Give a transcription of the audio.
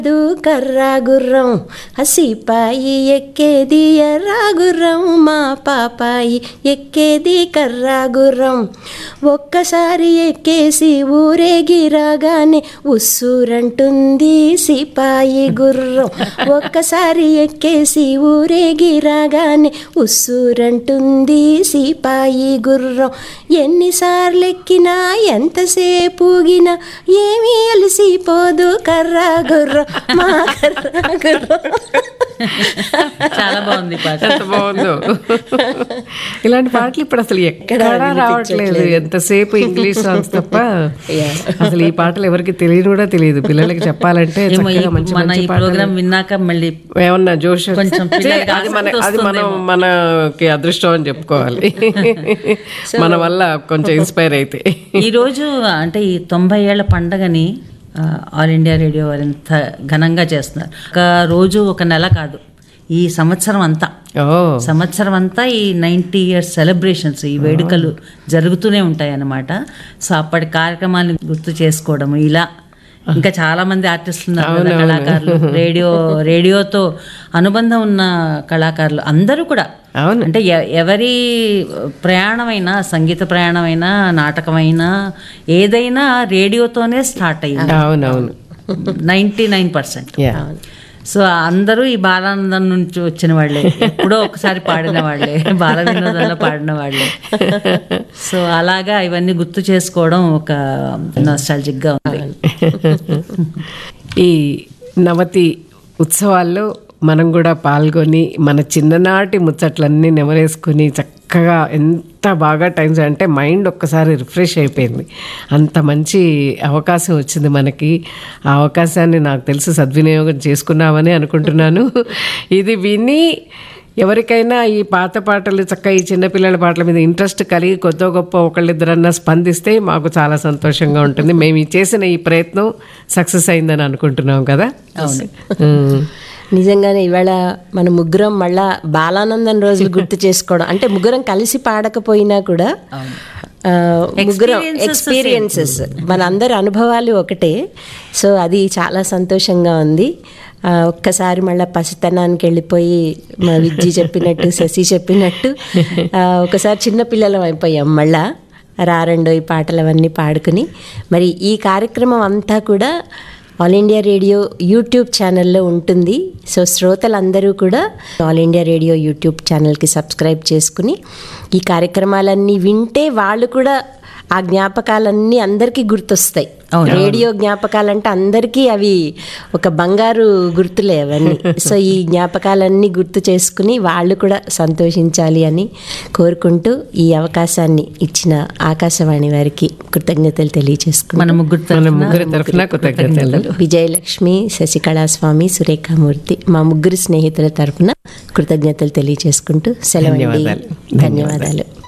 దు కర్రా గుర్రం హసిపాయి ఎక్కేది ఎర్రా గుర్రం మా పాపాయి ఎక్కేది కర్రా గుర్రం ఒక్కసారి ఎక్కేసి ఊరేగి రాగానే ఉస్సూరంటుంది సిపాయి గుర్రం ఒక్కసారి ఎక్కేసి ఊరేగి రాగానే ఉస్సూరంటుంది సిపాయి గుర్రం ఎన్నిసార్లు ఎక్కినా ఎంతసేపు ఊగినా ఏమీ అలసిపోదు కర్రా గుర్రం మా కర్రా గుర్రం చాలా బాగుంది ఈ పాట ఎంత బాగుందో ఇలాంటి పాటలు ఇప్పుడు అసలు ఎక్కడా రావట్లేదు ఎంతసేపు ఇంగ్లీష్ సాంగ్స్ తప్ప అసలు ఈ పాటలు ఎవరికి తెలియదు కూడా తెలియదు పిల్లలకి చెప్పాలంటే ఏమో ఈ- చక్కగా మంచి మన మంచి ఈ పాటలు ప్రోగ్రామ్ విన్నాక మళ్ళీ ఏమన్నా జోష్ కొంచెం వస్తే పిల్లలకి అది మన ఆసక్తి అది మనం మనకి అదృష్టం అని చెప్పుకోవాలి మన వల్ల కొంచెం ఇన్స్పైర్ అయితే ఈ రోజు అంటే ఈ తొంభై ఏళ్ల పండగని ఆ, ఆల్ ఇండియా రేడియో వారు ఎంత ఘనంగా చేస్తున్నారు ఒక రోజు ఒక నెల కాదు ఈ సంవత్సరం అంతా ఓ సంవత్సరం అంతా ఈ నైంటీ ఇయర్స్ సెలబ్రేషన్స్ ఈ వేడుకలు జరుగుతూనే ఉంటాయి అన్నమాట సో అప్పటి కార్యక్రమాలను గుర్తు చేసుకోవడం ఇలా ఇంకా చాలా మంది ఆర్టిస్టులు ఉన్నారు కదా, కళాకారులు రేడియో రేడియోతో అనుబంధం ఉన్న కళాకారులు అందరూ కూడా అవును అంటే ఎ- ఎవరి ప్రయాణమైనా సంగీత ప్రయాణమైనా నాటకమైనా ఏదైనా రేడియోతోనే స్టార్ట్ అయ్యింది అవునవును ninety nine percent yeah so అందరూ ఈ బాలానందం నుంచి వచ్చిన వాళ్ళే ఎప్పుడో ఒకసారి పాడిన వాళ్ళే బాల వినోదంలో పాడిన వాళ్ళే సో అలాగా ఇవన్నీ గుర్తు చేసుకోవడం ఒక నాస్టాలజిక్ గా ఉంది ఈ నవతి ఉత్సవాల్లో మనం కూడా పాల్గొని మన చిన్ననాటి ముచ్చట్లన్నీ నెమరేసుకుని చక్కగా ఎంత బాగా టైం అంటే మైండ్ ఒక్కసారి రిఫ్రెష్ అయిపోయింది అంత మంచి అవకాశం వచ్చింది మనకి ఆ అవకాశాన్ని నాకు తెలిసి సద్వినియోగం చేసుకున్నామని అనుకుంటున్నాను ఇది విని ఎవరికైనా ఈ పాత పాటలు చక్కగా ఈ చిన్నపిల్లల పాటల మీద ఇంట్రెస్ట్ కలిగి కొద్ది గొప్ప ఒకళ్ళిద్దరన్నా స్పందిస్తే మాకు చాలా సంతోషంగా ఉంటుంది మేము ఈ చేసిన ఈ ప్రయత్నం సక్సెస్ అయిందని అనుకుంటున్నాం కదా ఉమ్. నిజంగానే ఇవాళ మన ముగ్గురం మళ్ళా బాలానందం రోజులు గుర్తు చేసుకోవడం అంటే ముగ్గురం కలిసి పాడకపోయినా కూడా ఆ, ముగ్గురం ఎక్స్పీరియన్సెస్ మన అందరి అనుభవాలు ఒకటే సో అది చాలా సంతోషంగా ఉంది ఆ, ఒక్కసారి మళ్ళీ పసితనానికి వెళ్ళిపోయి మా విజ్జి చెప్పినట్టు శశి చెప్పినట్టు ఆ, ఒకసారి చిన్నపిల్లలం అయిపోయాం మళ్ళా రారండో ఈ పాటలు అవన్నీ పాడుకుని మరి ఈ కార్యక్రమం అంతా కూడా ఆల్ ఇండియా రేడియో యూట్యూబ్ ఛానల్లో ఉంటుంది సో శ్రోతలందరూ కూడా ఆల్ ఇండియా రేడియో యూట్యూబ్ ఛానల్కి సబ్స్క్రైబ్ చేసుకుని ఈ కార్యక్రమాలన్నీ వింటే వాళ్ళు కూడా ఆ జ్ఞాపకాలన్నీ అందరికీ గుర్తొస్తాయి రేడియో జ్ఞాపకాలంటే అందరికీ అవి ఒక బంగారు గుర్తులే అవన్నీ సో ఈ జ్ఞాపకాలన్నీ గుర్తు చేసుకుని వాళ్ళు కూడా సంతోషించాలి అని కోరుకుంటూ ఈ అవకాశాన్ని ఇచ్చిన ఆకాశవాణి వారికి కృతజ్ఞతలు తెలియజేసుకున్నాను మన ముగ్గురు మన ముగ్గురి తరఫున కృతజ్ఞతలు విజయలక్ష్మి శశికళాస్వామి సురేఖామూర్తి మా ముగ్గురు స్నేహితుల తరపున కృతజ్ఞతలు తెలియజేసుకుంటూ సెలవు ధన్యవాదాలు. ధన్యవాదాలు